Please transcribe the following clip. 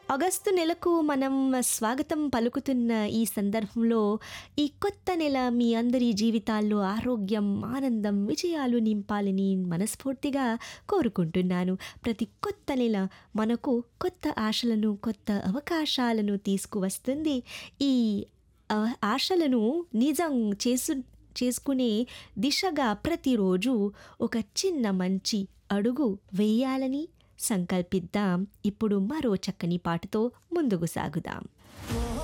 August నెలకు మనం స్వాగతం పలుకుతున్న ఈ సందర్భంలో ఈ కొత్త నెల మీ అందరి జీవితాల్లో ఆరోగ్యం ఆనందం విజయాలు నింపాలని మనస్ఫూర్తిగా కోరుకుంటున్నాను ప్రతి కొత్త నెల మనకు కొత్త ఆశలను కొత్త అవకాశాలను తీసుకువస్తుంది ఈ ఆ- ఆశలను నిజం చేసు చేసుకునే దిశగా ప్రతిరోజు ఒక చిన్న మంచి అడుగు వేయాలని సంకల్పిద్దాం ఇప్పుడు మరో చక్కని పాటతో ముందుకు సాగుదాం